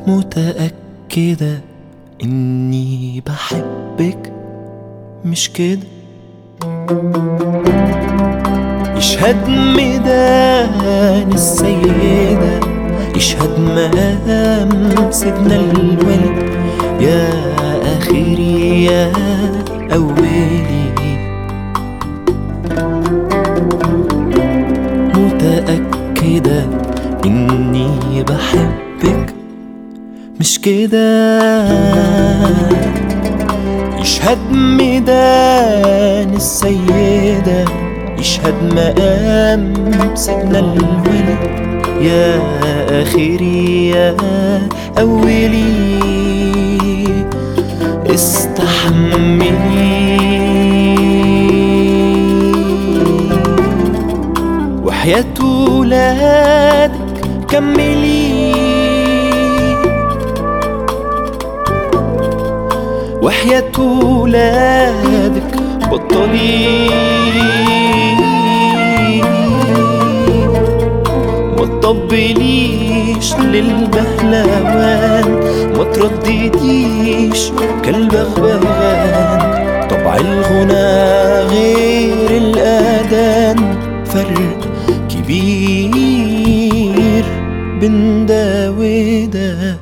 متأكدة إني بحبك مش كده يشهد ميدان السيدة يشهد مقام سيدنا الولي يا آخري يا أولي متأكدة إني بحبك مش كده يشهد ميدان السيدة يشهد مقام سيدنا الولي يا آخري يا أولي استحملي وحياة ولادك كملي وحياة ولادك بطلي ما تطبليش للبهلوان ما تردديش كالبغبغان طبع الغنى غير الأذان فرق كبير بين ده وده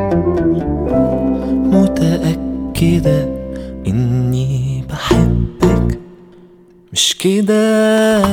متأكدة إني بحبك مش كده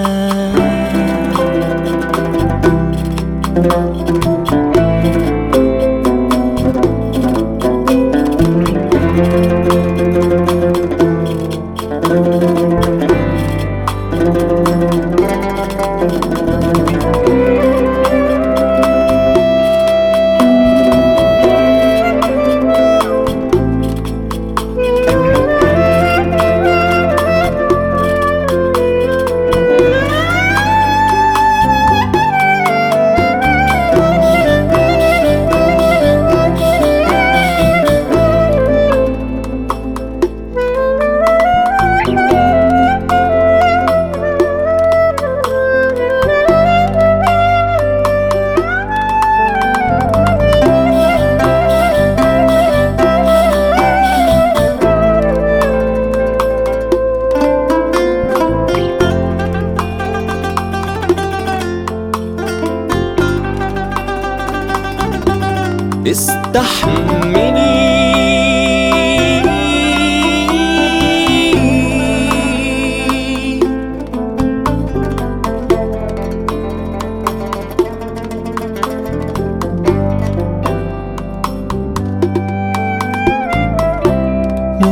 استحملي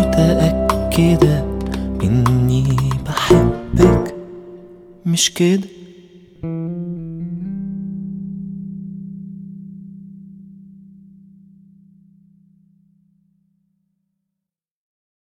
متأكدة إني بحبك مش كده